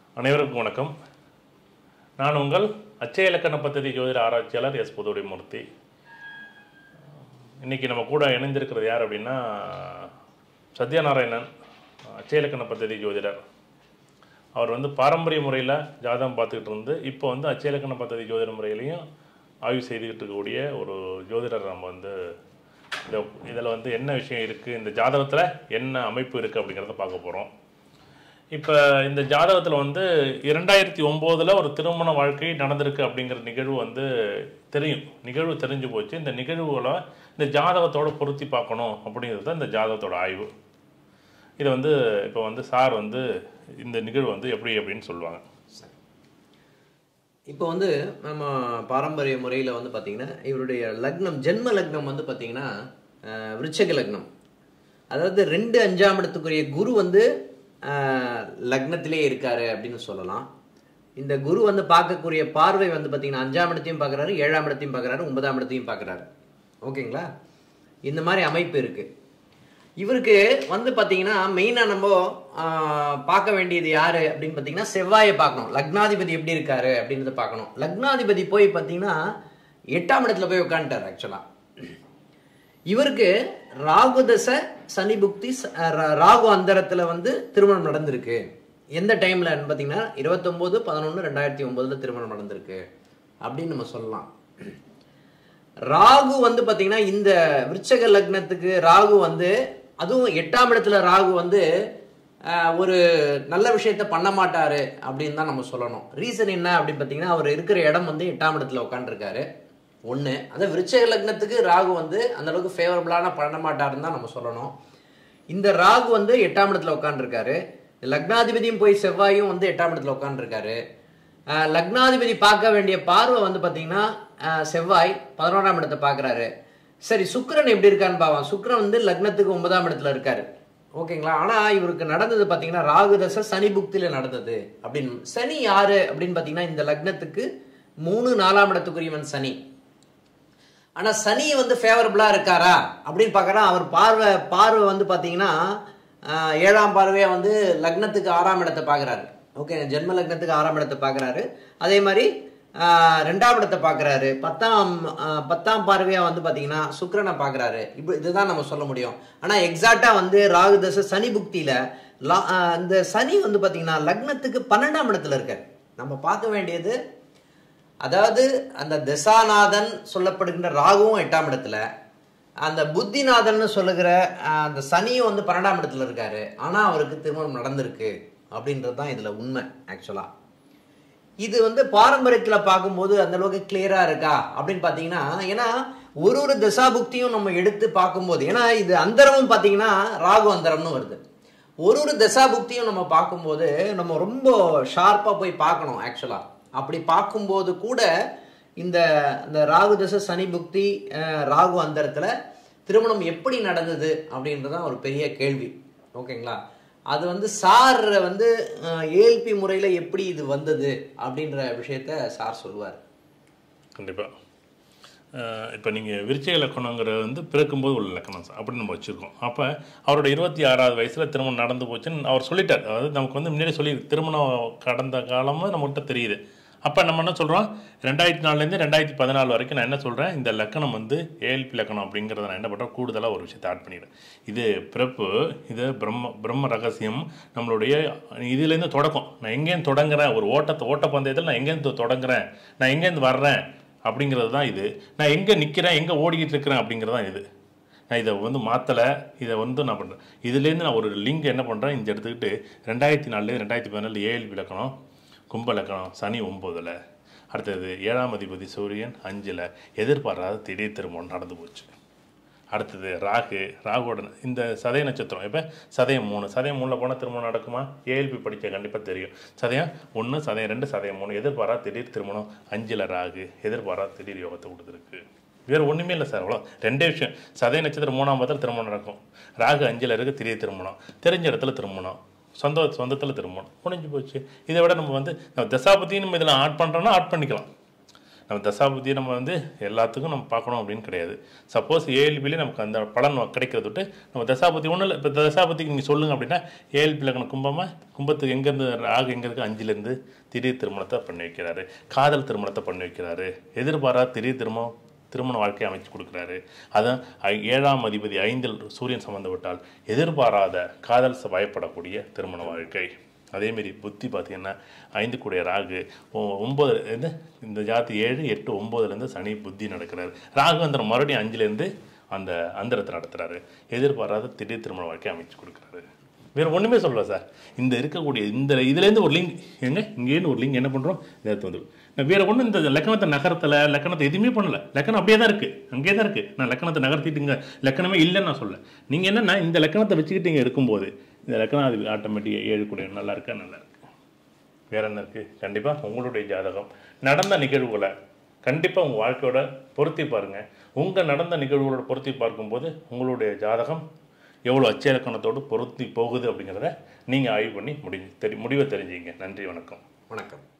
அனைவருக்கும் வணக்கம் நான் உங்கள் அச்சய இலக்கண பദ്ധதி ஜோதிட ஆராய்ச்சியாளர் எஸ் புதுடிமூர்த்தி இன்னைக்கு நம்ம கூட இணைந்திருக்கிறது யார் அப்படின்னா சத்யநாராயணன் அச்சய இலக்கண பദ്ധதி ஜோதிடர் அவர் வந்து பாரம்பரிய முறையில் ஜாதகம் பார்த்துக்கிட்டு இருந்து இப்போ வந்து அச்சய இலக்கண பദ്ധதி ஜோதிட முறையிலையும் ஆய்வு செய்துக்கிட்டு இருக்கக்கூடிய ஒரு ஜோதிடர் நம்ம வந்து இந்த இதில் வந்து என்ன விஷயம் இருக்குது இந்த ஜாதகத்தில் என்ன அமைப்பு இருக்குது அப்படிங்கிறத பார்க்க போகிறோம் இப்போ இந்த ஜாதகத்தில் வந்து இரண்டாயிரத்தி ஒம்போதில் ஒரு திருமண வாழ்க்கை நடந்திருக்கு அப்படிங்கிற நிகழ்வு வந்து தெரியும் நிகழ்வு தெரிஞ்சு போச்சு இந்த நிகழ்வுகளை இந்த ஜாதகத்தோட பொருத்தி பார்க்கணும் அப்படிங்கிறது தான் இந்த ஜாதகத்தோட ஆய்வு இதை வந்து இப்போ வந்து சார் வந்து இந்த நிகழ்வு வந்து எப்படி அப்படின்னு சொல்லுவாங்க இப்போ வந்து நம்ம பாரம்பரிய முறையில் வந்து பார்த்தீங்கன்னா இவருடைய லக்னம் ஜென்ம லக்னம் வந்து பார்த்தீங்கன்னா அஹ், விருச்சக லக்னம் அதாவது ரெண்டு அஞ்சாம் இடத்துக்குரிய குரு வந்து அஹ், லக்னத்திலே இருக்காரு அப்படின்னு சொல்லலாம் இந்த குரு வந்து பார்க்கக்கூடிய பார்வை வந்து பார்த்தீங்கன்னா அஞ்சாம் இடத்தையும் பார்க்குறாரு ஏழாம் இடத்தையும் பார்க்குறாரு ஒன்பதாம் இடத்தையும் பார்க்குறாரு ஓகேங்களா இந்த மாதிரி அமைப்பு இருக்கு இவருக்கு வந்து பார்த்தீங்கன்னா மெயினாக நம்ம ஆஹ், பார்க்க வேண்டியது யாரு அப்படின்னு பார்த்தீங்கன்னா செவ்வாயை பார்க்கணும் லக்னாதிபதி எப்படி இருக்காரு அப்படின்றத பார்க்கணும் லக்னாதிபதி போய் பார்த்தீங்கன்னா எட்டாம் இடத்துல போய் உட்காந்துட்டார் ஆக்சுவலாக இவருக்கு ராகு தசை சனி புக்தி ச- ரா- ராகு அந்தரத்துல வந்து திருமணம் நடந்திருக்கு எந்த டைம்ல பார்த்தீங்கன்னா இருபத்தொம்போது பதினொன்று ரெண்டாயிரத்தி ஒன்பதுல திருமணம் நடந்திருக்கு அப்படின்னு நம்ம சொல்லலாம் ராகு வந்து பாத்தீங்கன்னா இந்த விருச்சக லக்னத்துக்கு ராகு வந்து அதுவும் எட்டாம் இடத்துல ராகு வந்து ஆஹ், ஒரு நல்ல விஷயத்த பண்ண மாட்டாரு அப்படின்னு தான் நம்ம சொல்லணும் ரீசன் என்ன அப்படின்னு பார்த்தீங்கன்னா அவர் இருக்கிற இடம் வந்து எட்டாம் இடத்துல உட்காந்துருக்காரு ஒன்று அந்த விருச்சக லக்னத்துக்கு ராகு வந்து அந்த அளவுக்கு ஃபேவரபிளான பண்ண மாட்டாருன்னு தான் நம்ம சொல்லணும் இந்த ராகு வந்து எட்டாம் இடத்துல உட்காந்துருக்காரு லக்னாதிபதியும் போய் செவ்வாயும் வந்து எட்டாம் இடத்துல உட்காந்துருக்காரு லக்னாதிபதி பார்க்க வேண்டிய பார்வை வந்து பார்த்தீங்கன்னா அஹ், செவ்வாய் பதினோராம் இடத்தை பார்க்குறாரு சரி சுக்கிரன் எப்படி இருக்கான்னு பாவம் சுக்கிரன் வந்து லக்னத்துக்கு ஒன்பதாம் இடத்துல இருக்காரு ஓகேங்களா ஆனா இவருக்கு நடந்தது பார்த்தீங்கன்னா ராகு தசை சனி புக்தியில நடந்தது அப்படின்னு சனி யாரு அப்படின்னு பார்த்தீங்கன்னா இந்த லக்னத்துக்கு மூணு நாலாம் இடத்துக்குரியவன் சனி ஆனா சனி வந்து ஃபேவரபிளா இருக்காரா அப்படின்னு பார்க்கறா அவர் பார்வை பார்வை வந்து பாத்தீங்கன்னா ஆஹ், ஏழாம் பார்வையா வந்து லக்னத்துக்கு ஆறாம் இடத்தை பார்க்கறாரு ஓகே ஜென்ம லக்னத்துக்கு ஆறாம் இடத்தை பார்க்கறாரு அதே மாதிரி ஆஹ், ரெண்டாம் இடத்தை பார்க்கறாரு பத்தாம் ஆஹ், பத்தாம் பார்வையா வந்து பாத்தீங்கன்னா சுக்கிரனை பார்க்கறாரு இப்படி இதுதான் நம்ம சொல்ல முடியும் ஆனா எக்ஸாக்டா வந்து ராகு தசை சனி புக்தியில லா- ஆஹ், இந்த சனி வந்து பாத்தீங்கன்னா லக்னத்துக்கு பன்னெண்டாம் இடத்துல இருக்காரு நம்ம பார்க்க வேண்டியது அதாவது அந்த திசாநாதன் சொல்லப்படுகின்ற ராகுவும் எட்டாம் இடத்துல அந்த புத்திநாதன் சொல்லுகிற அஹ், அந்த சனியும் வந்து பன்னெண்டாம் இடத்துல இருக்காரு ஆனா அவருக்கு திருமணம் நடந்திருக்கு அப்படின்றது தான் இதுல உண்மை ஆக்சுவலா இது வந்து பாரம்பரியத்துல பார்க்கும்போது அந்த அளவுக்கு கிளியரா இருக்கா அப்படின்னு பாத்தீங்கன்னா ஏன்னா ஒரு ஒரு தசாபுக்தியும் நம்ம எடுத்து பார்க்கும்போது ஏன்னா இது அந்தரமும் பாத்தீங்கன்னா ராகு அந்தரம்னு வருது ஒரு ஒரு தசாபுக்தியும் நம்ம பார்க்கும்போது நம்ம ரொம்ப ஷார்ப்பா போய் பார்க்கணும் ஆக்சுவலா அப்படி பார்க்கும்போது கூட இந்த இந்த ராகு தசை சனி புக்தி அஹ், ராகு அந்தரத்துல திருமணம் எப்படி நடந்தது அப்படின்றதான் ஒரு பெரிய கேள்வி ஓகேங்களா அது வந்து சார் வந்து ஏஎல்பி முறையில எப்படி இது வந்தது அப்படின்ற விஷயத்த சார் சொல்லுவார் கண்டிப்பாக இப்போ நீங்கள் விருச்சிக இலக்கணங்கிறது வந்து பிறக்கும்போது உள்ள இலக்கணம் சார் அப்படின்னு நம்ம வச்சுருக்கோம் அப்போ அவரோட இருபத்தி ஆறாவது வயசில் திருமணம் நடந்து போச்சுன்னு அவர் சொல்லிட்டார் அதாவது நமக்கு வந்து முன்னாடி சொல்லி திருமணம் கடந்த காலமும் நம்மகிட்ட தெரியுது அப்போ நம்ம என்ன சொல்கிறோம் ரெண்டாயிரத்தி நாலுலேருந்து ரெண்டாயிரத்தி பதினாலு வரைக்கும் நான் என்ன சொல்கிறேன் இந்த லக்கணம் வந்து ஏஎல்பி லக்கணம் அப்படிங்கிறத நான் என்ன பண்ணுறேன் கூடுதலாக ஒரு விஷயத்தை ஆட் பண்ணிடுறேன் இது பிறப்பு இது பிரம்ம பிரம்ம ரகசியம் நம்மளுடைய இதுலேருந்து தொடக்கம் நான் எங்கேருந்து தொடங்குறேன் ஒரு ஓட்டத்தை ஓட்டப்பந்தயத்தில் நான் எங்கேருந்து தொடங்குறேன் நான் எங்கேருந்து வர்றேன் அப்படிங்கிறது தான் இது நான் எங்கே நிற்கிறேன் எங்கே ஓடிக்கிட்டு இருக்கிறேன் அப்படிங்கிறது தான் இது நான் இதை வந்து மாற்றலை இதை வந்து நான் பண்ணுறேன் இதுலேருந்து நான் ஒரு லிங்க் என்ன பண்ணுறேன் இந்த எடுத்துக்கிட்டு ரெண்டாயிரத்தி நாலு ரெண்டாயிரத்தி பதினாலு ஏஎல்பி இலக்கணம் கும்ப இலக்கணம் சனி ஒம்போதில் அடுத்தது ஏழாம் அதிபதி சூரியன் அஞ்சில் எதிர்பாராத திடீர் திருமணம் நடந்து போச்சு அடுத்தது ராகு ராகுவோட இந்த சதய நட்சத்திரம் இப்போ சதயம் மூணு சதயம் மூணில் போனால் திருமணம் நடக்குமா ஏஎல்பி படிக்க கண்டிப்பாக தெரியும் சதயம் ஒன்று சதயம் ரெண்டு சதயம் மூணு எதிர்பாரா திடீர் திருமணம் அஞ்சில் ராகு எதிர்பாரா திடீர் யோகத்தை கொடுத்துருக்கு வேறு ஒன்றுமே இல்லை சார் அவ்வளோ ரெண்டே விஷயம் சதய நட்சத்திரம் மூணாம் பாதத்தில் திருமணம் நடக்கும் ராகு அஞ்சில் இருக்கு திடீர் திருமணம் தெரிஞ்ச இடத்துல திருமணம் சொந்த சொந்தத்தில் திருமணம் முடிஞ்சு போச்சு இதை விட நம்ம வந்து நம்ம தசாபதியும் நம்ம இதில் ஆட் பண்ணுறோன்னா ஆட் பண்ணிக்கலாம் நம்ம தசாபதியை நம்ம வந்து எல்லாத்துக்கும் நம்ம பார்க்கணும் அப்படின்னு கிடையாது சப்போஸ் ஏஎல்பிலே நமக்கு அந்த பலன் கிடைக்கிறத விட்டு நம்ம தசாபதி ஒன்றும் இல்லை இப்போ தசாபதிக்கு நீங்கள் சொல்லுங்க அப்படின்னா ஏஎல்பி லக்னம் கும்பமா கும்பத்துக்கு எங்கேருந்து ராகு எங்கே இருக்குது அஞ்சுலேருந்து திடீர் திருமணத்தை பண்ணி வைக்கிறாரு காதல் திருமணத்தை பண்ணி வைக்கிறாரு எதிர்பாராத திடீர் திருமணம் திருமண வாழ்க்கையை அமைச்சு கொடுக்குறாரு அதான் ஐ- ஏழாம் அதிபதி ஐந்தில் சூரியன் சம்பந்தப்பட்டால் எதிர்பாராத காதல் ச- பயப்படக்கூடிய திருமண வாழ்க்கை அதேமாரி புத்தி பார்த்தீங்கன்னா ஐந்து கூடிய ராகு ஒ- ஒன்பது இது இந்த ஜாதி ஏழு எட்டு ஒம்போதுலேருந்து சனி புத்தி நடக்கிறாரு ராகு அந்த மறுபடியும் அஞ்சுலேருந்து அந்த அந்தரத்தை நடத்துகிறாரு எதிர்பாராத திடீர் திருமண வாழ்க்கையை அமைச்சு கொடுக்குறாரு வேற ஒன்றுமே சொல்லல சார் இந்த இருக்கக்கூடிய இந்த இதுலேருந்து ஒரு லிங்க் எங்க இங்கேருந்து ஒரு லிங்க் என்ன பண்ணுறோம் இதை வந்து நான் வேற ஒன்றும் இந்த லக்கணத்தை நகரத்தில் லக்கணத்தை எதுவுமே பண்ணல லக்கணம் அப்படியே தான் இருக்குது அங்கேயே தான் இருக்குது நான் லக்கணத்தை நகர்த்திட்டுங்க லக்கணமே இல்லைன்னு நான் சொல்ல நீங்கள் என்னன்னா இந்த லக்கணத்தை வச்சுக்கிட்டு இங்கே இருக்கும்போது இந்த லக்கணம் அது ஆட்டோமேட்டிக்காக ஏழு கூட நல்லா இருக்கா நல்லா இருக்கு வேற என்ன இருக்குது கண்டிப்பாக உங்களுடைய ஜாதகம் நடந்த நிகழ்வுகளை கண்டிப்பாக உங்கள் வாழ்க்கையோட பொருத்தி பாருங்கள் உங்கள் நடந்த நிகழ்வுகளோட பொருத்தி பார்க்கும்போது உங்களுடைய ஜாதகம் எவ்வளோ அச்சலக்கணத்தோடு பொருத்தி போகுது அப்படிங்கிறத நீங்கள் ஆய்வு பண்ணி முடி தெரி முடிவை தெரிஞ்சுங்க நன்றி வணக்கம் வணக்கம்